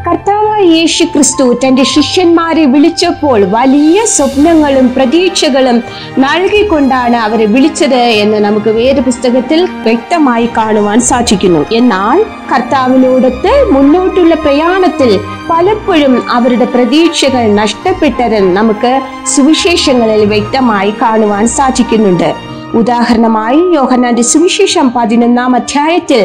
കർത്താവായ യേശു ക്രിസ്തു തന്റെ ശിഷ്യന്മാരെ വിളിച്ചപ്പോൾ വലിയ സ്വപ്നങ്ങളും പ്രതീക്ഷകളും നൽകിക്കൊണ്ടാണ് അവരെ വിളിച്ചത് എന്ന് നമുക്ക് വേദപുസ്തകത്തിൽ വ്യക്തമായി കാണുവാൻ സാധിക്കുന്നു എന്നാൽ കർത്താവിനോടൊത്ത് മുന്നോട്ടുള്ള പ്രയാണത്തിൽ പലപ്പോഴും അവരുടെ പ്രതീക്ഷകൾ നഷ്ടപ്പെട്ടത് നമുക്ക് സുവിശേഷങ്ങളിൽ വ്യക്തമായി കാണുവാൻ സാധിക്കുന്നുണ്ട് ഉദാഹരണമായി യോഹന്നാന്റെ സുവിശേഷം പതിനൊന്നാം അധ്യായത്തിൽ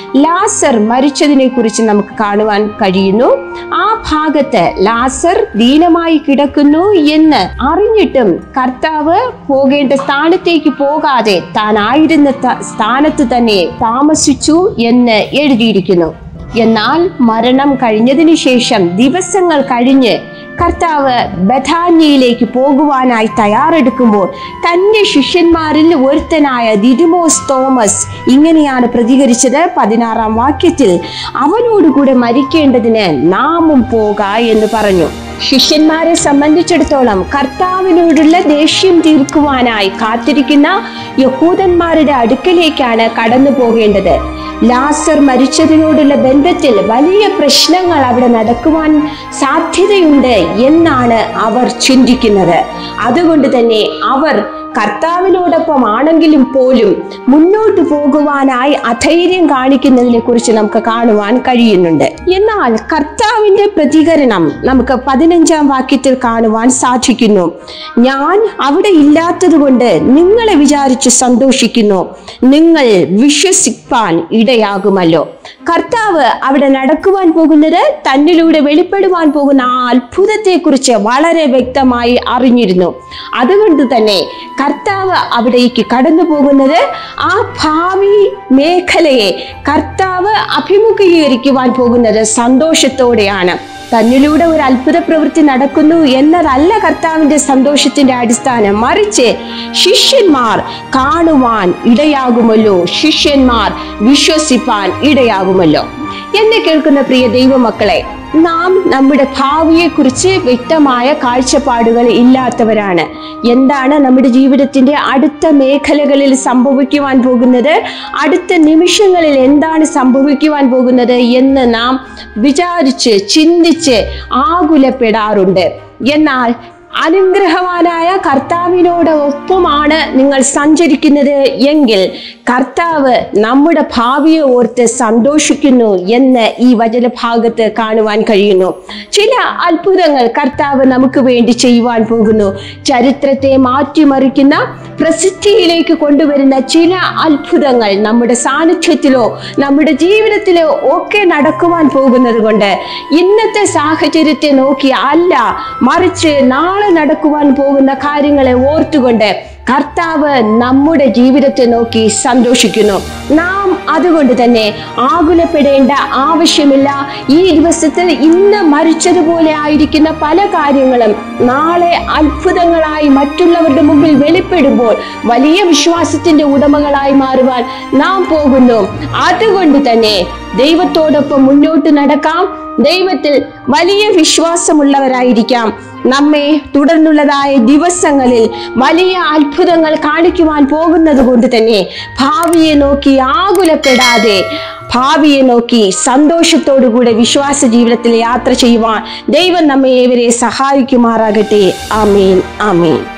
ലാസർ മരിച്ചതിനെ കുറിച്ച് നമുക്ക് കാണുവാൻ കഴിയുന്നു ആ ഭാഗത്ത് ലാസർ ദീനമായി കിടക്കുന്നു എന്ന് അറിഞ്ഞിട്ടും കർത്താവ് പോകേണ്ട സ്ഥാനത്തേക്ക് പോകാതെ താൻ ആയിരുന്ന ത- സ്ഥാനത്ത് തന്നെ താമസിച്ചു എന്ന് എഴുതിയിരിക്കുന്നു എന്നാൽ മരണം കഴിഞ്ഞതിനു ശേഷം ദിവസങ്ങൾ കഴിഞ്ഞ് കർത്താവ് ബഥാന്യയിലേക്ക് പോകുവാനായി തയ്യാറെടുക്കുമ്പോൾ തന്റെ ശിഷ്യന്മാരിൽ ഒരുത്തനായ ദിദിമോസ് തോമസ് ഇങ്ങനെയാണ് പ്രതികരിച്ചത് പതിനാറാം വാക്യത്തിൽ അവനോടുകൂടെ മരിക്കേണ്ടതിന് നാമും പോക എന്ന് പറഞ്ഞു ശിഷ്യന്മാരെ സംബന്ധിച്ചിടത്തോളം കർത്താവിനോടുള്ള ദേഷ്യം തീർക്കുവാനായി കാത്തിരിക്കുന്ന യഹൂദന്മാരുടെ അടുക്കലേക്കാണ് കടന്നു പോകേണ്ടത് ലാസർ മരിച്ചതിനോടുള്ള ബന്ധത്തിൽ വലിയ പ്രശ്നങ്ങൾ അവിടെ നടക്കുവാൻ സാധ്യതയുണ്ട് എന്നാണ് അവർ ചിന്തിക്കുന്നത് അതുകൊണ്ട് തന്നെ അവർ കർത്താവിനോടൊപ്പം ആണെങ്കിലും പോലും മുന്നോട്ട് പോകുവാനായി അധൈര്യം കാണിക്കുന്നതിനെ കുറിച്ച് നമുക്ക് കാണുവാൻ കഴിയുന്നുണ്ട് എന്നാൽ കർത്താവിന്റെ പ്രതികരണം നമുക്ക് പതിനഞ്ചാം വാക്യത്തിൽ കാണുവാൻ സാധിക്കുന്നു ഞാൻ അവിടെ ഇല്ലാത്തത് കൊണ്ട് നിങ്ങളെ വിചാരിച്ച് സന്തോഷിക്കുന്നു നിങ്ങൾ വിശ്വസിപ്പാൻ ഇടയാകുമല്ലോ കർത്താവ് അവിടെ നടക്കുവാൻ പോകുന്നത് തന്നിലൂടെ വെളിപ്പെടുവാൻ പോകുന്ന ആ അത്ഭുതത്തെക്കുറിച്ച് വളരെ വ്യക്തമായി അറിഞ്ഞിരുന്നു അതുകൊണ്ട് തന്നെ കർത്താവ് അവിടേക്ക് കടന്നു പോകുന്നത് ആ ഭാവി മേഖലയെ കർത്താവ് അഭിമുഖീകരിക്കുവാൻ പോകുന്നത് സന്തോഷത്തോടെയാണ് തന്നിലൂടെ ഒരു അത്ഭുത പ്രവൃത്തി നടക്കുന്നു എന്നതല്ല കർത്താവിന്റെ സന്തോഷത്തിന്റെ അടിസ്ഥാനം മറിച്ച് ശിഷ്യന്മാർ കാണുവാൻ ഇടയാകുമല്ലോ ശിഷ്യന്മാർ വിശ്വസിപ്പാൻ ഇടയാകുമല്ലോ എന്നെ കേൾക്കുന്ന പ്രിയ ദൈവമക്കളെ നാം നമ്മുടെ ഭാവിയെക്കുറിച്ച് വ്യക്തമായ കാഴ്ചപ്പാടുകൾ ഇല്ലാത്തവരാണ് എന്താണ് നമ്മുടെ ജീവിതത്തിന്റെ അടുത്ത മേഖലകളിൽ സംഭവിക്കുവാൻ പോകുന്നത് അടുത്ത നിമിഷങ്ങളിൽ എന്താണ് സംഭവിക്കുവാൻ പോകുന്നത് എന്ന് നാം വിചാരിച്ച് ചിന്തിച്ച് ആകുലപ്പെടാറുണ്ട് എന്നാൽ അനുഗ്രഹവാനായ കർത്താവിനോടൊപ്പമാണ് നിങ്ങൾ സഞ്ചരിക്കുന്നത് എങ്കിൽ കർത്താവ് നമ്മുടെ ഭാവിയെ ഓർത്ത് സന്തോഷിക്കുന്നു എന്ന് ഈ വചനഭാഗത്ത് കാണുവാൻ കഴിയുന്നു ചില അത്ഭുതങ്ങൾ കർത്താവ് നമുക്ക് വേണ്ടി ചെയ്യുവാൻ പോകുന്നു ചരിത്രത്തെ മാറ്റിമറിക്കുന്ന പ്രസിദ്ധിയിലേക്ക് കൊണ്ടുവരുന്ന ചില അത്ഭുതങ്ങൾ നമ്മുടെ സാന്നിധ്യത്തിലോ നമ്മുടെ ജീവിതത്തിലോ ഒക്കെ നടക്കുവാൻ പോകുന്നത് കൊണ്ട് ഇന്നത്തെ സാഹചര്യത്തെ നോക്കി അല്ല മറിച്ച് നാളെ നടക്കുവാൻ പോകുന്ന കാര്യങ്ങളെ ഓർത്തുകൊണ്ട് കർത്താവ് നമ്മുടെ ജീവിതത്തെ നോക്കി സന്തോഷിക്കുന്നു നാം അതുകൊണ്ട് തന്നെ ആകുലപ്പെടേണ്ട ആവശ്യമില്ല ഈ ദിവസത്തിൽ ഇന്ന് മരിച്ചതുപോലെ ആയിരിക്കുന്ന പല കാര്യങ്ങളും നാളെ അത്ഭുതങ്ങളായി മറ്റുള്ളവരുടെ മുമ്പിൽ വെളിപ്പെടുമ്പോൾ വലിയ വിശ്വാസത്തിന്റെ ഉടമകളായി മാറുവാൻ നാം പോകുന്നു അതുകൊണ്ട് തന്നെ ദൈവത്തോടൊപ്പം മുന്നോട്ട് നടക്കാം ദൈവത്തിൽ വലിയ വിശ്വാസമുള്ളവരായിരിക്കാം നമ്മെ തുടർന്നുള്ളതായ ദിവസങ്ങളിൽ വലിയ അത്ഭുതങ്ങൾ കാണിക്കുവാൻ പോകുന്നത് കൊണ്ട് തന്നെ ഭാവിയെ നോക്കി ആകുലപ്പെടാതെ ഭാവിയെ നോക്കി സന്തോഷത്തോടുകൂടെ വിശ്വാസ ജീവിതത്തിൽ യാത്ര ചെയ്യുവാൻ ദൈവം നമ്മെ ഏവരെ സഹായിക്കുമാറാകട്ടെ ആമീൻ ആമീൻ